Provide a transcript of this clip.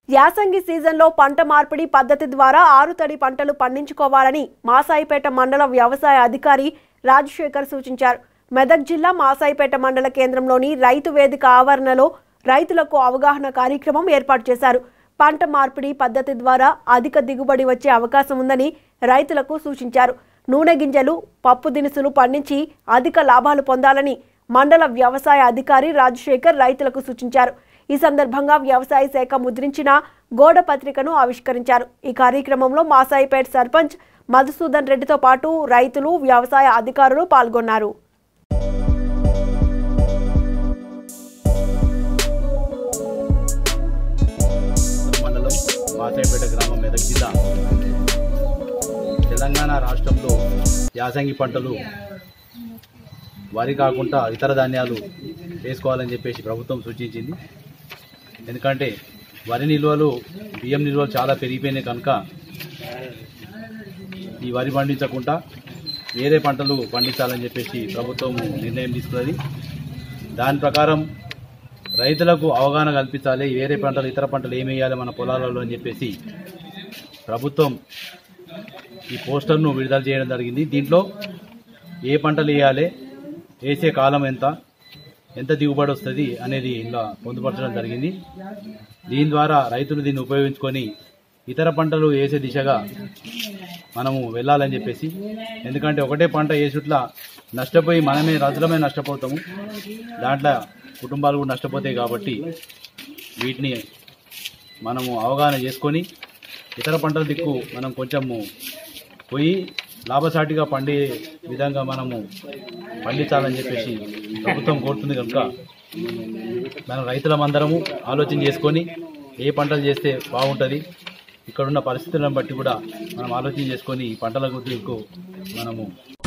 యాసంగి సీజన్లో పంట మార్పిడి పద్ధతి ద్వారా ఆరుతడి పంటలు పండించుకోవాలని మాసాయిపేట మండల వ్యవసాయ అధికారి రాజశేఖర్ సూచించారు మెదక్ జిల్లా మాసాయిపేట మండల కేంద్రంలోని రైతు వేదిక ఆవరణలో రైతులకు అవగాహన కార్యక్రమం ఏర్పాటు చేశారు పంట మార్పిడి పద్ధతి ద్వారా అధిక దిగుబడి వచ్చే అవకాశం ఉందని రైతులకు సూచించారు నూనె గింజలు పప్పు దినుసులు పండించి అధిక లాభాలు పొందాలని మండల వ్యవసాయ అధికారి రాజశేఖర్ రైతులకు సూచించారు ఈ సందర్భంగా వ్యవసాయ శాఖ ముద్రించిన గోడ పత్రికను ఆవిష్కరించారు ఈ కార్యక్రమంలో మాసాయిపేట్ సర్పంచ్ మధుసూదన్ రెడ్డితో పాటు రైతులు వ్యవసాయ అధికారులు పాల్గొన్నారు మండలం మాసాయిపేట గ్రామం మెదక్ జిల్లా తెలంగాణ రాష్ట్రంలో యాసంగి పంటలు వరి కాకుండా ఇతర ధాన్యాలు వేసుకోవాలని చెప్పేసి ప్రభుత్వం సూచించింది ఎందుకంటే వరి నిల్వలు బియ్యం నిల్వలు చాలా పెరిగిపోయినాయి కనుక ఈ వరి పండించకుండా వేరే పంటలు పండించాలని చెప్పేసి ప్రభుత్వం నిర్ణయం తీసుకున్నది దాని ప్రకారం రైతులకు అవగాహన కల్పించాలి వేరే పంటలు ఇతర పంటలు ఏమి వేయాలి మన పొలాలలో అని చెప్పేసి ప్రభుత్వం ఈ పోస్టర్ను విడుదల చేయడం జరిగింది దీంట్లో ఏ పంటలు వేయాలి వేసే కాలం ఎంత ఎంత దిగుబడి వస్తుంది అనేది ఇలా పొందుపరచడం జరిగింది దీని ద్వారా రైతులు దీన్ని ఉపయోగించుకొని ఇతర పంటలు వేసే దిశగా మనము వెళ్ళాలని చెప్పేసి ఎందుకంటే ఒకటే పంట వేసుట్ల నష్టపోయి మనమే రైతులమే నష్టపోతాము దాంట్లో కుటుంబాలు కూడా నష్టపోతాయి కాబట్టి వీటిని మనము అవగాహన చేసుకొని ఇతర పంటల దిక్కు మనం కొంచెము పోయి లాభసాటిగా పండే విధంగా మనము పండించాలని చెప్పేసి ప్రభుత్వం కోరుతుంది కనుక మనం రైతులమందరము ఆలోచన చేసుకొని ఏ పంటలు చేస్తే బాగుంటుంది ఇక్కడున్న పరిస్థితులను బట్టి కూడా మనం ఆలోచన చేసుకొని ఈ పంటల గురించి మనము